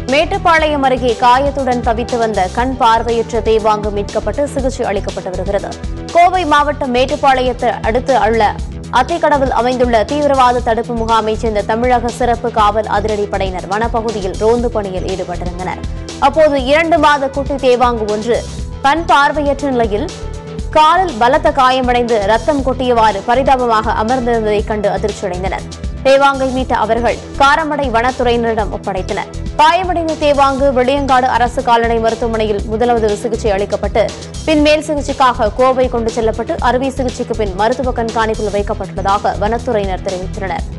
மேட்டுப்பாளையம் அருகே காயத்துடன் தவித்து வந்த கண் பார்வையற்ற தேவாங்கு மீட்கப்பட்டு சிகிச்சை அளிக்கப்பட்டு வருகிறது கோவை மாவட்டம் மேட்டுப்பாளையத்தை அடுத்து உள்ள அத்திக்கடவில் அமைந்துள்ள தீவிரவாத தடுப்பு முகாமைச் சேர்ந்த தமிழக சிறப்பு காவல் அதிரடிப்படையினர் வனப்பகுதியில் ரோந்து பணியில் ஈடுபட்டிருந்தனர் அப்போது இரண்டு மாத குட்டி தேவாங்கு ஒன்று கண் பார்வையற்ற நிலையில் காலில் பலத்த காயமடைந்து ரத்தம் கொட்டியவாறு பரிதாபமாக அமர்ந்திருந்ததைக் கண்டு அதிர்ச்சியடைந்தனர் தேவாங்கை மீட்ட அவர்கள் காரமடை வனத்துறையினரிடம் ஒப்படைத்தனர் காயமடைந்த தேவாங்கு வெளியங்காடு அரசு கால்நடை மருத்துவமனையில் முதலாவது சிகிச்சை அளிக்கப்பட்டு பின் மேல் சிகிச்சைக்காக கோவை கொண்டு செல்லப்பட்டு அறுவை சிகிச்சைக்கு பின் மருத்துவ கண்காணிப்பில் வைக்கப்பட்டுள்ளதாக வனத்துறையினர் தெரிவித்தனர்